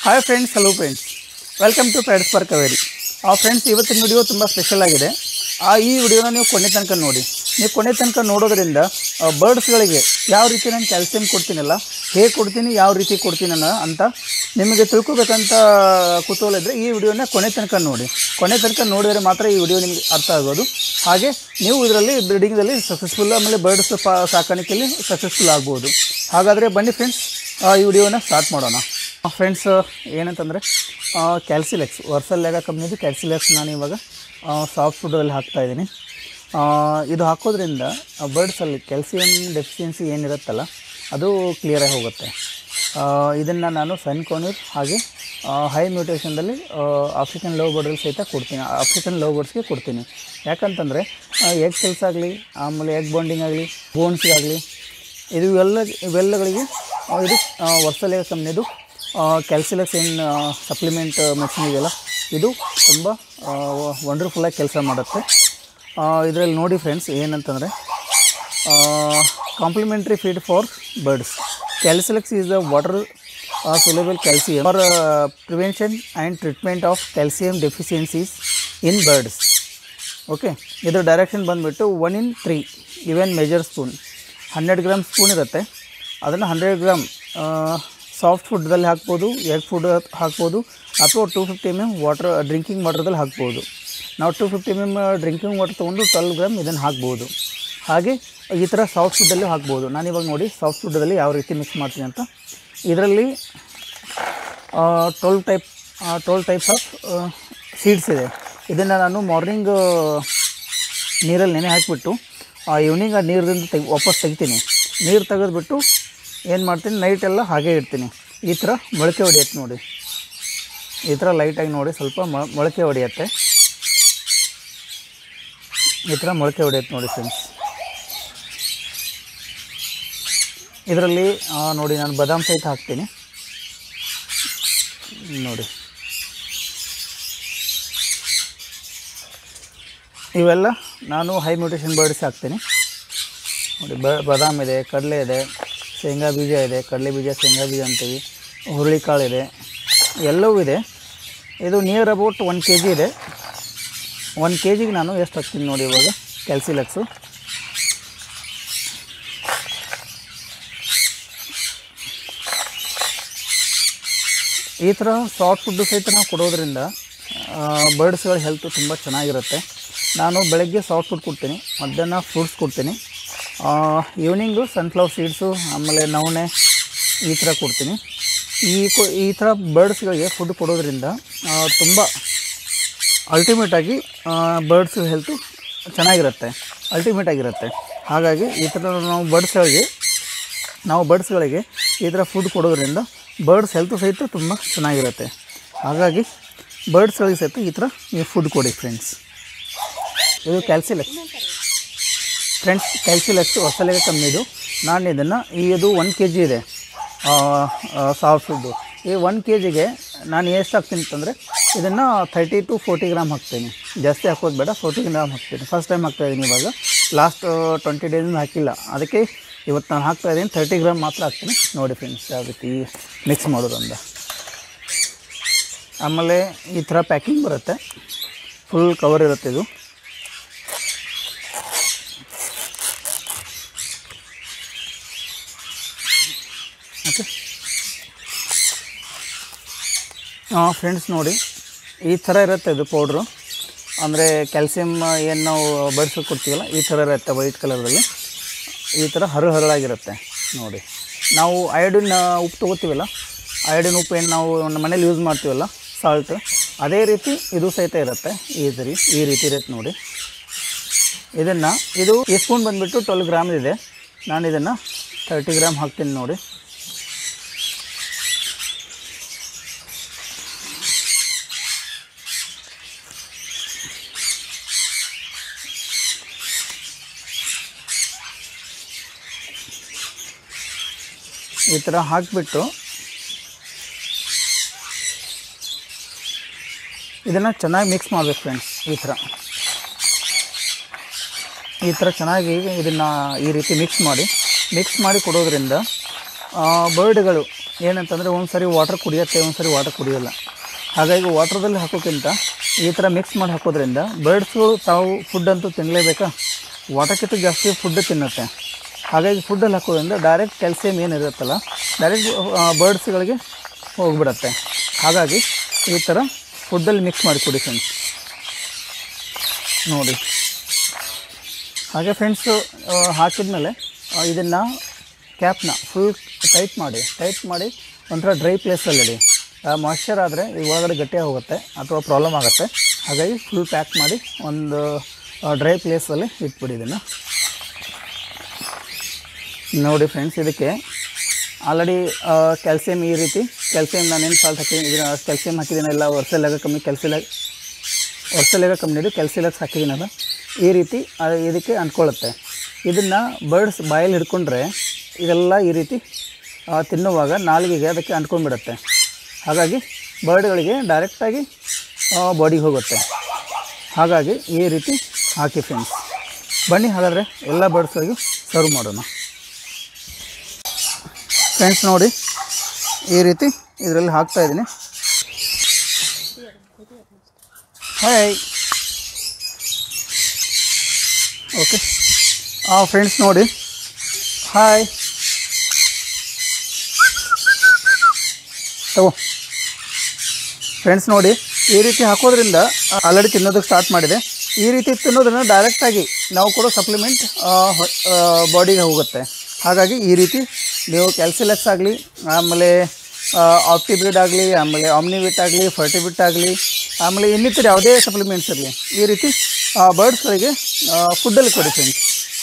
hi friends hello friends welcome to prides for Kaveri ಆ friends ಇವತ್ತಿನ video ತುಂಬ special ಆಗಿದೆ ಆ ಈ ವಿಡಿಯೋನ ನೀವು ಕೊನೆ ತನಕ ನೋಡಿ ನೀವು ಕೊನೆ ತನಕ ನೋಡೋದ್ರಿಂದ ಬರ್ಡ್ಸ್ಗಳಿಗೆ ಯಾವ ರೀತಿ ನಾನು ಕ್ಯಾಲ್ಸಿಯಂ ಕೊಡ್ತೀನಲ್ಲ ಹೇಗೆ ಕೊಡ್ತೀನಿ ಯಾವ ರೀತಿ ಕೊಡ್ತೀನಿ ಅನ್ನೋ ಅಂತ ನಿಮಗೆ ತಿಳ್ಕೊಬೇಕಂತ ಕುತೂಹಲ ಇದ್ದರೆ ಈ ವಿಡಿಯೋನ ಕೊನೆ ತನಕ ನೋಡಿ ಕೊನೆ ತನಕ ನೋಡಿದರೆ ಮಾತ್ರ ಈ ವಿಡಿಯೋ ನಿಮಗೆ ಅರ್ಥ ಆಗೋದು ಹಾಗೆ ನೀವು ಇದರಲ್ಲಿ ಬ್ರೀಡಿಂಗಲ್ಲಿ ಸಕ್ಸಸ್ಫುಲ್ ಆಮೇಲೆ ಬರ್ಡ್ಸ್ ಪಾ ಸಾಕಾಣಿಕೆಯಲ್ಲಿ ಸಕ್ಸಸ್ಫುಲ್ ಆಗ್ಬೋದು ಹಾಗಾದರೆ ಬನ್ನಿ ಫ್ರೆಂಡ್ಸ್ ಈ ವಿಡಿಯೋನ ಸ್ಟಾರ್ಟ್ ಮಾಡೋಣ ಫ್ರೆಂಡ್ಸ್ ಏನಂತಂದರೆ ಕ್ಯಾಲ್ಸಿಲೆಕ್ಸ್ ವರ್ಸಲ್ಯಾಗ ಕಂಪ್ನಿದು ಕ್ಯಾಲ್ಸಿಲೆಕ್ಸ್ ನಾನು ಇವಾಗ ಸಾಫ್ಟ್ ಫುಡ್ಡಲ್ಲಿ ಹಾಕ್ತಾಯಿದ್ದೀನಿ ಇದು ಹಾಕೋದ್ರಿಂದ ಬರ್ಡ್ಸಲ್ಲಿ ಕ್ಯಾಲ್ಸಿಯಂ ಡೆಫಿಷಿಯನ್ಸಿ ಏನಿರುತ್ತಲ್ಲ ಅದು ಕ್ಲಿಯರಾಗಿ ಹೋಗುತ್ತೆ ಇದನ್ನು ನಾನು ಸನ್ ಕೋನೂರ್ ಹಾಗೆ ಹೈ ಮ್ಯೂಟೇಷನ್ದಲ್ಲಿ ಆಫ್ರಿಕನ್ ಲವ್ ಬರ್ಡ್ಗಳು ಸಹಿತ ಕೊಡ್ತೀನಿ ಆಫ್ರಿಕನ್ ಲವ್ ಬರ್ಡ್ಸ್ಗೆ ಕೊಡ್ತೀನಿ ಯಾಕಂತಂದರೆ ಎಗ್ ಸೆಲ್ಸ್ ಆಗಲಿ ಆಮೇಲೆ ಎಗ್ ಬಾಂಡಿಂಗ್ ಆಗಲಿ ಬೋನ್ಸ್ಗಾಗಲಿ ಇದು ಇವೆಲ್ಲ ಇವೆಲ್ಲಗಳಿಗೆ ಆ, ಇದು ವರ್ಷಲೆಗ ಕಂಪ್ನಿದು ಕ್ಯಾಲ್ಸಿಲೆಕ್ಸ್ ಏನು ಸಪ್ಲಿಮೆಂಟ್ ಮೆಡಿಸಿನ್ ಇದೆಯಲ್ಲ ಇದು ತುಂಬ ವಂಡರ್ಫುಲ್ಲಾಗಿ ಕೆಲಸ ಮಾಡುತ್ತೆ ಇದರಲ್ಲಿ ನೋಡಿ ಫ್ರೆಂಡ್ಸ್ ಏನಂತಂದರೆ complimentary feed for birds Calcilex is the water soluble calcium for prevention and treatment of calcium deficiencies in birds okay ಇದ್ರ ಡೈರೆಕ್ಷನ್ ಬಂದುಬಿಟ್ಟು one in three even measure spoon ಹನ್ನೆರಡು ಗ್ರಾಮ್ ಸ್ಪೂನ್ ಇರುತ್ತೆ ಅದನ್ನು ಹಂಡ್ರೆಡ್ ಗ್ರಾಮ್ ಸಾಫ್ಟ್ ಫುಡ್ದಲ್ಲಿ ಹಾಕ್ಬೋದು egg food ಹಾಕ್ಬೋದು ಅಥವಾ two fifty M M water drinking ವಾಟರ್ದಲ್ಲಿ ಹಾಕ್ಬೋದು ನಾವು two fifty M M drinking water ತೊಗೊಂಡು ಟ್ವೆಲ್ ಗ್ರಾಮ್ ಇದನ್ನು ಹಾಕ್ಬೋದು ಹಾಗೆ ಈ ಥರ ಸಾಫ್ಟ್ ಫುಡ್ಡಲ್ಲಿ ಹಾಕ್ಬೋದು ನಾನು ಇವಾಗ ನೋಡಿ ಸಾಫ್ಟ್ ಫುಡ್ಡಲ್ಲಿ ಯಾವ ರೀತಿ ಮಿಕ್ಸ್ ಮಾಡ್ತೀನಿ ಅಂತ ಇದರಲ್ಲಿ twelve type twelve types of seeds ಇದೆ ಇದನ್ನು ನಾನು ಮಾರ್ನಿಂಗ್ ನೀರಲ್ಲಿ ನೆನೆ ಹಾಕಿಬಿಟ್ಟು ಈವ್ನಿಂಗ್ ಆ ನೀರಿಂದ ತೆಗಿ ವಾಪಸ್ ತೆಗಿತೀನಿ ನೀರು ತೆಗೆದ್ಬಿಟ್ಟು ಏನು ಮಾಡ್ತೀನಿ ನೈಟೆಲ್ಲ ಹಾಗೆ ಇಡ್ತೀನಿ ಈ ಥರ ಮೊಳಕೆ ಹೊಡಿಯತ್ತೆ ನೋಡಿ ಈ ಥರ ಲೈಟಾಗಿ ನೋಡಿ ಸ್ವಲ್ಪ ಮೊಳ- ಮೊಳಕೆ ಹೊಡಿಯತ್ತೆ ಈ ಥರ ಮೊಳಕೆ ಹೊಡಿಯತ್ತೆ ನೋಡಿ ಫ್ರೆಂಡ್ಸ್ ಇದರಲ್ಲಿ ನೋಡಿ ನಾನು ಬಾದಾಮ್ ಸಹಿತ ಹಾಕ್ತೀನಿ ನೋಡಿ ಇವೆಲ್ಲ ನಾನು ಹೈ ಮ್ಯೂಟೇಷನ್ ಬರ್ಡ್ಸ್ ಹಾಕ್ತೀನಿ ನೋಡಿ ಬ ಬಾದಾಮ್ ಇದೆ ಕಡಲೆ ಇದೆ ಶೇಂಗಾ ಬೀಜ ಇದೆ ಕಡಲೆ ಬೀಜ ಶೇಂಗಾ ಬೀಜ ಅಂತೀವಿ ಹುರುಳಿಕಾಳು ಇದೆ ಎಲ್ಲವೂ ಇದೆ ಇದು near about one K G ಇದೆ ಒನ್ ಕೆ ಜಿಗೆ ನಾನು ಎಷ್ಟು ಹಾಕ್ತೀನಿ ನೋಡಿ ಇವಾಗ ಕ್ಯಾಲ್ಸಿಲೆಕ್ಸು ಈ ಥರ ಸಾಫ್ಟ್ ಫುಡ್ಡು ಸಹಿತ ನಾವು ಕೊಡೋದ್ರಿಂದ ಬರ್ಡ್ಸ್ಗಳ ಹೆಲ್ತು ತುಂಬ ಚೆನ್ನಾಗಿರುತ್ತೆ ನಾನು ಬೆಳಗ್ಗೆ ಸಾಫ್ಟ್ ಫುಡ್ ಕೊಡ್ತೀನಿ ಮಧ್ಯಾಹ್ನ ಫ್ರೂಟ್ಸ್ ಕೊಡ್ತೀನಿ ಈವ್ನಿಂಗು ಸನ್ಫ್ಲವರ್ ಸೀಡ್ಸು ಆಮೇಲೆ ನವಣೆ ಈ ಥರ ಕೊಡ್ತೀನಿ ಈ ಕೊ ಈ ಥರ ಬರ್ಡ್ಸ್ಗಳಿಗೆ ಫುಡ್ ಕೊಡೋದ್ರಿಂದ ತುಂಬ ಅಲ್ಟಿಮೇಟಾಗಿ ಬರ್ಡ್ಸ್ ಹೆಲ್ತು ಚೆನ್ನಾಗಿರುತ್ತೆ ಅಲ್ಟಿಮೇಟ್ ಆಗಿರುತ್ತೆ ಹಾಗಾಗಿ ಈ ಥರ ನಾವು ಬರ್ಡ್ಸ್ಗಳಿಗೆ ನಾವು ಬರ್ಡ್ಸ್ಗಳಿಗೆ ಈ ಥರ ಫುಡ್ ಕೊಡೋದ್ರಿಂದ ಬರ್ಡ್ಸ್ ಹೆಲ್ತು ಸಹಿತ ತುಂಬ ಚೆನ್ನಾಗಿರುತ್ತೆ ಹಾಗಾಗಿ ಬರ್ಡ್ಸ್ಗಳಿಗೆ ಸಹಿತ ಈ ಥರ ನೀವು ಫುಡ್ ಕೊಡಿ ಫ್ರೆಂಡ್ಸ್ ಇದು ಕ್ಯಾಲ್ಸಿಲೆಕ್ಸ್ ಫ್ರೆಂಡ್ಸ್ ಕ್ಯಾಲ್ಸಿಲೆಕ್ಸ್ ಹೊಸಲೆಗೆ ಕಮ್ಮಿದು ನಾನು ಇದನ್ನು ಇದು ಒನ್ ಕೆ ಜಿ ಇದೆ ಸಾಫ್ಟ್ ಫುಡ್ಡು ಈ ಒನ್ ಕೆ ಜಿಗೆ ನಾನು ಎಷ್ಟು ಹಾಕ್ತೀನಿ ಅಂತಂದರೆ ಇದನ್ನು ಥರ್ಟಿ ಟು ಫೋರ್ಟಿ ಗ್ರಾಮ್ ಹಾಕ್ತೀನಿ ಜಾಸ್ತಿ ಹಾಕೋದು ಬೇಡ ಫೋರ್ಟಿ ಗ್ರಾಮ್ ಹಾಕ್ತೀನಿ ಫಸ್ಟ್ ಟೈಮ್ ಹಾಕ್ತಾಯಿದ್ದೀನಿ ಇವಾಗ ಲಾಸ್ಟ್ ಟ್ವೆಂಟಿ ಡೇಸಿಂದ ಹಾಕಿಲ್ಲ ಅದಕ್ಕೆ ಇವತ್ತು ನಾನು ಹಾಕ್ತಾಯಿದ್ದೀನಿ ತರ್ಟಿ ಗ್ರಾಮ್ ಮಾತ್ರ ಹಾಕ್ತೀನಿ ನೋಡಿ ಫ್ರೆಂಡ್ಸ್ ಯಾವ ರೀತಿ ಮಿಕ್ಸ್ ಮಾಡೋದು ಅಂತ ಆಮೇಲೆ ಈ ಥರ ಪ್ಯಾಕಿಂಗ್ ಬರುತ್ತೆ ಫುಲ್ ಕವರ್ ಇರುತ್ತೆ ಇದು ಓಕೆ ಹಾಂ ಫ್ರೆಂಡ್ಸ್ ನೋಡಿ ಈ ಥರ ಇರುತ್ತೆ ಇದು ಪೌಡ್ರು ಅಂದರೆ ಕ್ಯಾಲ್ಸಿಯಮ್ ಏನು ನಾವು ಬಡಿಸಿ ಕೊಡ್ತೀವಲ್ಲ ಈ ಥರ ಇರುತ್ತೆ ವೈಟ್ ಕಲರಲ್ಲಿ ಈ ಥರ ಹರ ಹರಳಾಗಿರುತ್ತೆ ನೋಡಿ ನಾವು ಅಯೋಡಿನ್ ಉಪ್ಪು ತೊಗೋತೀವಲ್ಲ ಅಯೋಡಿನ್ ಉಪ್ಪು ಏನು ನಾವು ನಮ್ಮ ಮನೇಲಿ ಯೂಸ್ ಮಾಡ್ತೀವಲ್ಲ ಸಾಲ್ಟ್ ಅದೇ ರೀತಿ ಇದು ಸಹಿತ ಇರುತ್ತೆ ಈ ರೀತಿ ಈ ರೀತಿ ಇರುತ್ತೆ ನೋಡಿ ಇದನ್ನು ಇದು ಈ ಸ್ಪೂನ್ ಬಂದುಬಿಟ್ಟು ಟ್ವೆಲ್ ಗ್ರಾಮ್ ಇದೆ ನಾನು ಇದನ್ನು ತರ್ಟಿ ಗ್ರಾಮ್ ಹಾಕ್ತೀನಿ ನೋಡಿ ಈ ಥರ ಹಾಕಿಬಿಟ್ಟು ಇದನ್ನು ಚೆನ್ನಾಗಿ ಮಿಕ್ಸ್ ಮಾಡಬೇಕು ಫ್ರೆಂಡ್ಸ್ ಈ ಥರ ಈ ಥರ ಚೆನ್ನಾಗಿ ಇದನ್ನು ಈ ರೀತಿ ಮಿಕ್ಸ್ ಮಾಡಿ ಮಿಕ್ಸ್ ಮಾಡಿ ಕೊಡೋದ್ರಿಂದ ಬರ್ಡ್ಗಳು ಏನಂತಂದರೆ ಒಂದು ಸರಿ ವಾಟರ್ ಕುಡಿಯುತ್ತೆ ಒಂದು ಸರಿ ವಾಟರ್ ಕುಡಿಯೋಲ್ಲ ಹಾಗಾಗಿ ವಾಟ್ರದಲ್ಲಿ ಹಾಕೋಕ್ಕಿಂತ ಈ ಥರ ಮಿಕ್ಸ್ ಮಾಡಿ ಹಾಕೋದ್ರಿಂದ ಬರ್ಡ್ಸ್ಗಳು ತಾವು ಫುಡ್ ಅಂತೂ ತಿನ್ನಲೇಬೇಕಾ ವಾಟರ್ಕ್ಕಿಂತ ಜಾಸ್ತಿ ಫುಡ್ ತಿನ್ನುತ್ತೆ ಹಾಗಾಗಿ ಫುಡ್ಡಲ್ಲಿ ಹಾಕೋದ್ರಿಂದ ಡೈರೆಕ್ಟ್ ಕ್ಯಾಲ್ಸಿಯಂ ಏನಿರುತ್ತಲ್ಲ ಡೈರೆಕ್ಟ್ ಬರ್ಡ್ಸ್ಗಳಿಗೆ ಹೋಗ್ಬಿಡತ್ತೆ ಹಾಗಾಗಿ ಈ ಥರ ಫುಡ್ಡಲ್ಲಿ ಮಿಕ್ಸ್ ಮಾಡಿ ಕುಡಿ ಫ್ರೆಂಡ್ಸ್ ನೋಡಿ ಹಾಗೆ ಫ್ರೆಂಡ್ಸು ಹಾಕಿದ್ಮೇಲೆ ಇದನ್ನು ಕ್ಯಾಪ್ನ ಫುಲ್ ಟೈಟ್ ಮಾಡಿ ಟೈಟ್ ಮಾಡಿ ಒಂಥರ ಡ್ರೈ ಪ್ಲೇಸಲ್ಲಿ ಇಡಿ ಮಾಯ್ಶ್ಚರ್ ಆದರೆ ಈ ಒಳಗಡೆ ಗಟ್ಟಿಯಾಗಿ ಹೋಗುತ್ತೆ ಅಥವಾ ಪ್ರಾಬ್ಲಮ್ ಆಗುತ್ತೆ ಹಾಗಾಗಿ ಫುಲ್ ಪ್ಯಾಕ್ ಮಾಡಿ ಒಂದು ಡ್ರೈ ಪ್ಲೇಸಲ್ಲಿ ಇಟ್ಬಿಡಿ ಇದನ್ನು ನೋಡಿ ಫ್ರೆಂಡ್ಸ್ ಇದಕ್ಕೆ ಆಲ್ರೆಡಿ ಕ್ಯಾಲ್ಸಿಯಂ ಈ ರೀತಿ ಕ್ಯಾಲ್ಸಿಯಂ ನಾನೇನು ಸಾಲ್ಟ್ ಹಾಕಿದ್ದೀನಿ ಇದನ್ನ ಕ್ಯಾಲ್ಸಿಯಂ ಹಾಕಿದ್ದೀನಲ್ಲ ವರ್ಷಲೆಗ ಕಮ್ಮಿ ಕ್ಯಾಲ್ಸಿಲ ವರ್ಷಲೆಗ ಕಮ್ಮಿ ಕ್ಯಾಲ್ಸಿಲಕ್ಸ್ ಹಾಕಿದ್ದೀನಲ್ಲ ಈ ರೀತಿ ಆ, ಇದಕ್ಕೆ ಅಂಟ್ಕೊಳ್ಳುತ್ತೆ ಇದನ್ನು ಬರ್ಡ್ಸ್ ಬಾಯಲ್ಲಿ ಹಿಡ್ಕೊಂಡ್ರೆ ಇದೆಲ್ಲ ಈ ರೀತಿ ಆ, ತಿನ್ನುವಾಗ ನಾಲಿಗೆಗೆ ಅದಕ್ಕೆ ಅಂಟ್ಕೊಂಡ್ಬಿಡುತ್ತೆ ಹಾಗಾಗಿ ಬರ್ಡ್ಗಳಿಗೆ ಡೈರೆಕ್ಟಾಗಿ ಬಾಡಿಗೆ ಹೋಗುತ್ತೆ ಹಾಗಾಗಿ ಈ ರೀತಿ ಹಾಕಿ ಫ್ರೆಂಡ್ಸ್ ಬನ್ನಿ ಹಾಗಾದರೆ ಎಲ್ಲ ಬರ್ಡ್ಸ್ಗಳಿಗೂ ಸರ್ವ್ ಮಾಡೋಣ ಫ್ರೆಂಡ್ಸ್ ನೋಡಿ ಈ ರೀತಿ ಇದರಲ್ಲಿ ಹಾಕ್ತಾ ಇದ್ದೀನಿ ಹಾಯ್ ಓಕೆ ಹಾಂ ಫ್ರೆಂಡ್ಸ್ ನೋಡಿ ಹಾಯ್ ತಗೋ ಫ್ರೆಂಡ್ಸ್ ನೋಡಿ ಈ ರೀತಿ ಹಾಕೋದ್ರಿಂದ ಆಲ್ರೆಡಿ ತಿನ್ನೋದಕ್ಕೆ ಸ್ಟಾರ್ಟ್ ಮಾಡಿದೆ ಈ ರೀತಿ ತಿನ್ನೋದ್ರಿಂದ ಡೈರೆಕ್ಟಾಗಿ ನಾವು ಕೊಡೋ ಸಪ್ಲಿಮೆಂಟ್ ಬಾಡಿಗೆ ಹೋಗುತ್ತೆ ಹಾಗಾಗಿ ಈ ರೀತಿ ನೀವು ಕ್ಯಾಲ್ಸಿಲೆಕ್ಸ್ ಆಗಲಿ ಆಮೇಲೆ ಆಪ್ಟಿಬ್ರಿಡ್ ಆಗಲಿ ಆಮೇಲೆ ಆಮ್ನಿವಿಟ್ ಆಗಲಿ ಫರ್ಟಿಬಿಟ್ ಆಗಲಿ ಆಮೇಲೆ ಇನ್ನಿತರ ಯಾವುದೇ ಸಪ್ಲಿಮೆಂಟ್ಸ್ ಇರಲಿ ಈ ರೀತಿ ಬರ್ಡ್ಸ್ಗಳಿಗೆ ಫುಡ್ಡಲ್ಲಿ ಕೊಡಿ ಫ್ರೆಂಡ್ಸ್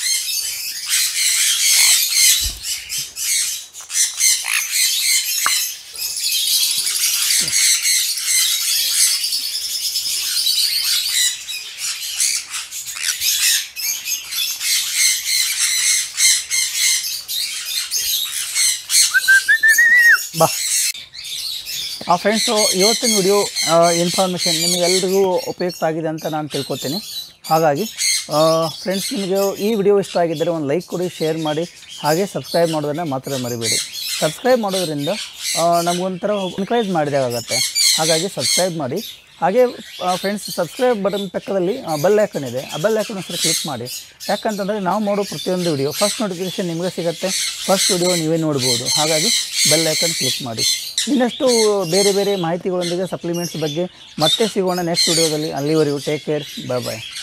ಬಾ ಆ ಫ್ರೆಂಡ್ಸು ಇವತ್ತಿನ ವಿಡಿಯೋ ಇನ್ಫಾರ್ಮೇಷನ್ ನಿಮಗೆಲ್ರಿಗೂ ಉಪಯುಕ್ತ ಆಗಿದೆ ಅಂತ ನಾನು ತಿಳ್ಕೊತೀನಿ ಹಾಗಾಗಿ ಫ್ರೆಂಡ್ಸ್ ನಿಮಗೆ ಈ ವಿಡಿಯೋ ಇಷ್ಟ ಆಗಿದ್ದರೆ ಒಂದು ಲೈಕ್ ಕೊಡಿ ಶೇರ್ ಮಾಡಿ ಹಾಗೆ ಸಬ್ಸ್ಕ್ರೈಬ್ ಮಾಡೋದನ್ನು ಮಾತ್ರ ಮರಿಬೇಡಿ ಸಬ್ಸ್ಕ್ರೈಬ್ ಮಾಡೋದ್ರಿಂದ ಆ, ನಮಗೊಂಥರ ಎನ್ಕರೇಜ್ ಮಾಡಿದಾಗುತ್ತೆ ಹಾಗಾಗಿ ಸಬ್ಸ್ಕ್ರೈಬ್ ಮಾಡಿ ಹಾಗೆ ಫ್ರೆಂಡ್ಸ್ ಸಬ್ಸ್ಕ್ರೈಬ್ ಬಟನ್ ಪಕ್ಕದಲ್ಲಿ ಬೆಲ್ ಐಕನ್ ಇದೆ ಆ ಬೆಲ್ ಐಕನ್ ಹೆಸರು ಕ್ಲಿಕ್ ಮಾಡಿ ಯಾಕಂತಂದರೆ ನಾವು ಮಾಡೋ ಪ್ರತಿಯೊಂದು ವಿಡಿಯೋ ಫಸ್ಟ್ ನೋಟಿಫಿಕೇಶನ್ ನಿಮಗೆ ಸಿಗುತ್ತೆ ಫಸ್ಟ್ ವಿಡಿಯೋ ನೀವೇ ನೋಡ್ಬೋದು ಹಾಗಾಗಿ ಬೆಲ್ ಐಕನ್ ಕ್ಲಿಕ್ ಮಾಡಿ ಇನ್ನಷ್ಟು ಬೇರೆ ಬೇರೆ ಮಾಹಿತಿಗಳೊಂದಿಗೆ ಸಪ್ಲಿಮೆಂಟ್ಸ್ ಬಗ್ಗೆ ಮತ್ತೆ ಸಿಗೋಣ ನೆಕ್ಸ್ಟ್ ವಿಡಿಯೋದಲ್ಲಿ ಅಲ್ಲಿವರೆಗೂ ಟೇಕ್ ಕೇರ್ ಬಾಯ್ ಬಾಯ್